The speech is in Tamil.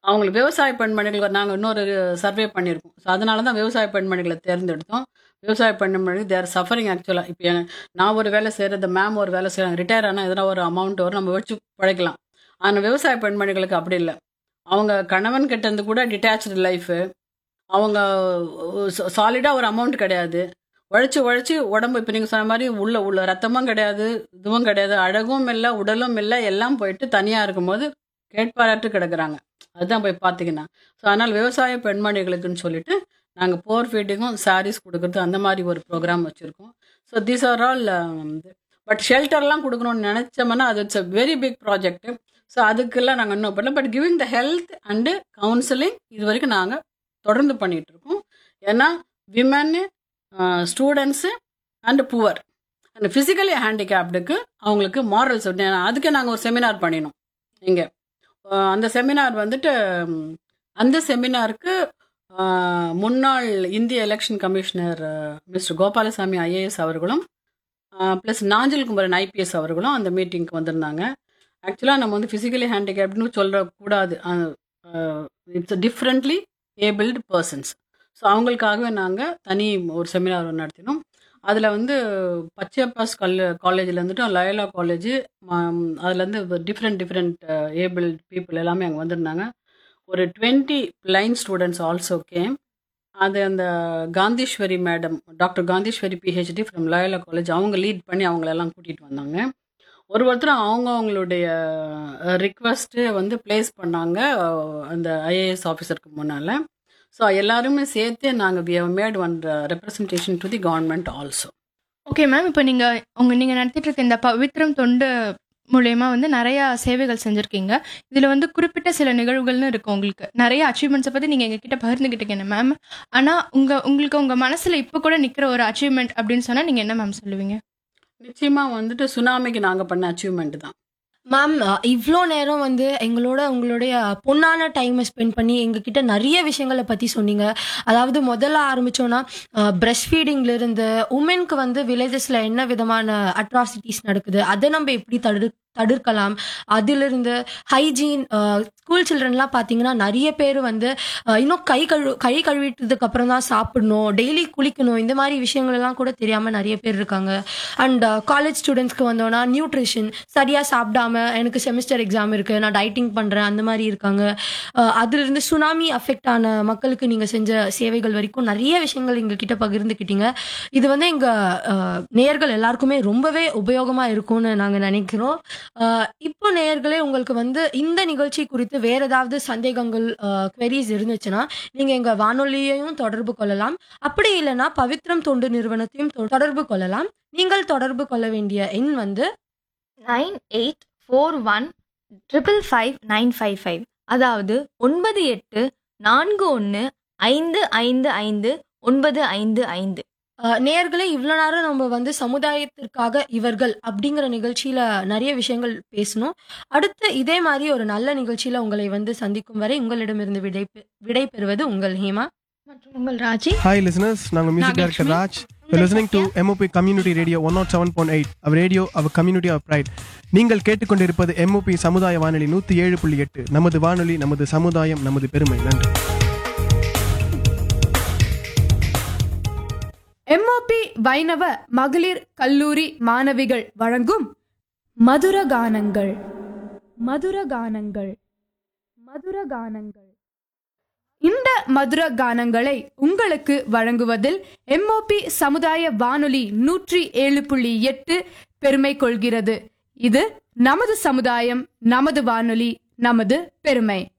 அவங்களுக்கு விவசாய பெண்மணிகள் நாங்கள் இன்னொரு சர்வே பண்ணியிருக்கோம் ஸோ அதனால தான் விவசாய பெண்மணிகளை தேர்ந்தெடுத்தோம் விவசாய பெண்மணிகள் தேர் சஃபரிங் ஆக்சுவலாக இப்போ நான் ஒரு வேலை செய்கிறது மேம் ஒரு வேலை செய்கிறாங்க ரிட்டையர் ஆனால் எதனா ஒரு அமௌண்ட் வரும் நம்ம வச்சு பழைக்கலாம் ஆனால் விவசாய பெண்மணிகளுக்கு அப்படி இல்லை அவங்க கணவன் கிட்ட இருந்து கூட டிட்டாச்சு லைஃபு அவங்க சாலிடாக ஒரு அமௌண்ட் கிடையாது உழைச்சி உழைச்சி உடம்பு இப்போ நீங்கள் சொன்ன மாதிரி உள்ள உள்ள ரத்தமும் கிடையாது இதுவும் கிடையாது அழகும் இல்லை உடலும் இல்லை எல்லாம் போயிட்டு தனியாக இருக்கும்போது கேட்பாராட்டு கிடக்குறாங்க அதுதான் போய் பார்த்தீங்கன்னா ஸோ அதனால் விவசாய பெண்மணிகளுக்குன்னு சொல்லிட்டு நாங்கள் போர் ஃபீடிங்கும் சாரீஸ் கொடுக்குறது அந்த மாதிரி ஒரு ப்ரோக்ராம் வச்சுருக்கோம் so these are all but ஷெல்டர்லாம் கொடுக்கணும்னு நினச்சோம்னா அது it's a very big project so அதுக்கெல்லாம் நாங்கள் இன்னும் பண்ணல but giving the health and counselling இது வரைக்கும் நாங்கள் தொடர்ந்து பண்ணிட்டு இருக்கோம் ஏன்னா விமன்னு ஸ்டூடெண்ட்ஸு அண்டு புவர் அந்த ஃபிசிக்கலி ஹேண்டிகேப்டுக்கு அவங்களுக்கு மாரல்ஸ் அதுக்கே நாங்கள் ஒரு செமினார் பண்ணினோம் இங்கே அந்த செமினார் வந்துட்டு ம், அந்த செமினாருக்கு முன்னாள் இந்திய election commissioner mister Gopalaswamy IAS அவர்களும் ப்ளஸ் நாஞ்சல் குமரன் ஐபிஎஸ் அவர்களும் அந்த மீட்டிங்க்கு வந்திருந்தாங்க ஆக்சுவலாக நம்ம வந்து ஃபிசிக்கலி ஹேண்டிகேப்ட்னு சொல்லக்கூடாது it's differently abled persons so அவங்களுக்காகவே நாங்கள் தனி ஒரு செமினார் நடத்தினோம் அதில் வந்து பச்சையப்பாஸ் கல் காலேஜில் இருந்துட்டு லயோலா காலேஜ் அதுலேருந்து டிஃப்ரெண்ட் டிஃப்ரெண்ட் ஏபிள்ட் பீப்புள் எல்லாமே அங்கே வந்திருந்தாங்க ஒரு twenty blind students also came அது அந்த Gandheeswari madam doctor Gandheeswari PhD from Loyola college அவங்க லீட் பண்ணி அவங்களெல்லாம் கூட்டிகிட்டு வந்தாங்க ஒரு ஒருத்தரும் அவங்க அவங்களுடைய ரிக்வஸ்ட்டு வந்து ப்ளேஸ் பண்ணாங்க அஹ், அந்த ஐஏஎஸ் ஆஃபீஸருக்கு முன்னால் ஸோ எல்லாருமே சேர்த்து நாங்கள் we have made one representation to the government also okay ma'am இப்போ நீங்கள் உங்கள் நீங்கள் நடத்திட்டு இருக்க இந்த பவித்ரம் தொண்டு மூலயமா வந்து நிறைய சேவைகள் செஞ்சுருக்கீங்க இதில் வந்து குறிப்பிட்ட சில நிகழ்வுகள்னு இருக்கு உங்களுக்கு நிறைய அச்சீவ்மெண்ட்ஸை பற்றி நீங்கள் எங்ககிட்ட பகிர்ந்துக்கிட்டீங்க மேம் ஆனால் உங்கள் உங்களுக்கு உங்கள் மனசில் இப்போ கூட நிற்கிற ஒரு அச்சீவ்மெண்ட் அப்படின்னு சொன்னால் நீங்கள் என்ன மேம் சொல்லுவீங்க நிச்சயமாக வந்துட்டு சுனாமிக்கு நாங்கள் பண்ண அச்சீவ்மெண்ட் தான் மேம் இவ்வளோ நேரம் வந்து எங்களோட உங்களுடைய பொண்ணான டைமை ஸ்பெண்ட் பண்ணி எங்ககிட்ட நிறைய விஷயங்களை பற்றி சொன்னீங்க அதாவது முதல்ல ஆரம்பிச்சோன்னா பிரஸ்ட் ஃபீடிங்லேருந்து உமனுக்கு வந்து வில்லேஜஸில் என்ன விதமான அட்ராசிட்டிஸ் நடக்குது அதை நம்ம எப்படி தடு தடுக்கலாம் அதிலிருந்து ஹைஜீன் ஸ்கூல் சில்ட்ரன்லாம் பார்த்தீங்கன்னா நிறைய பேர் வந்து அஹ், இன்னும் கை கழு கை கழுவிட்டதுக்கு அப்புறம் தான் சாப்பிடணும் டெய்லி குளிக்கணும் இந்த மாதிரி விஷயங்கள் எல்லாம் கூட தெரியாமல் நிறைய பேர் இருக்காங்க அண்ட் காலேஜ் ஸ்டூடெண்ட்ஸ்க்கு வந்தோன்னா நியூட்ரிஷன் சரியாக சாப்பிடாம எனக்கு செமிஸ்டர் எக்ஸாம் இருக்குது நான் டயட்டிங் பண்ணுறேன் அந்த மாதிரி இருக்காங்க அஹ், அதிலிருந்து சுனாமி அஃபெக்ட் ஆன மக்களுக்கு நீங்கள் செஞ்ச சேவைகள் வரைக்கும் நிறைய விஷயங்கள் எங்ககிட்ட பகிர்ந்துக்கிட்டீங்க இது வந்து எங்கள் நேயர்கள் எல்லாருக்குமே ரொம்பவே உபயோகமாக இருக்கும்னு நாங்கள் நினைக்கிறோம் அஹ், இப்போ நேயர்களே உங்களுக்கு வந்து இந்த நிகழ்ச்சி குறித்து வேற ஏதாவது சந்தேகங்கள் queries இருந்துச்சுன்னா நீங்க எங்க வானொலியையும் தொடர்பு கொள்ளலாம் அப்படி இல்லைன்னா பவித்ரம் தொண்டு நிறுவனத்தையும் தொ- தொடர்பு கொள்ளலாம் நீங்கள் தொடர்பு கொள்ள வேண்டிய எண் வந்து nine eight four one triple five nine five five அதாவது ஒன்பது எட்டு நான்கு ஒன்று ஐந்து ஐந்து ஐந்து ஒன்பது ஐந்து ஐந்து அஹ், நேயர்களே இவ்வளோ நேரம் நம்ம வந்து சமுதாயத்திற்காக இவர்கள் அப்படிங்கிற நிகழ்ச்சியில நிறைய விஷயங்கள் பேசணும் அடுத்து இதே மாதிரி ஒரு நல்ல நிகழ்ச்சியில உங்களை வந்து சந்திக்கும் வரை உங்களிடமிருந்து விடை பெ- விடை பெறுவது உங்கள் ஹேமா மற்றும் உங்கள் ராஜி Hi listeners, நாங்க music director Raj You're listening to MOP Community Radio 107.8 our radio our community of pride நீங்கள் கேட்டுக்கொண்டிருப்பது MOP சமுதாய வானொலி நூத்தி ஏழு புள்ளி எட்டு நமது வானொலி நமது சமுதாயம் நமது பெருமை நன்றி எம்ஓபி வைணவ மகளிர் கல்லூரி மாணவிகள் வழங்கும் மதுர கானங்கள் மதுர கானங்கள் மதுர கானங்கள் இந்த மதுர கானங்களை உங்களுக்கு வழங்குவதில் எம்ஓபி சமுதாய வானொலி நூற்றி ஏழு புள்ளி எட்டு பெருமை கொள்கிறது இது நமது சமுதாயம் நமது வானொலி நமது பெருமை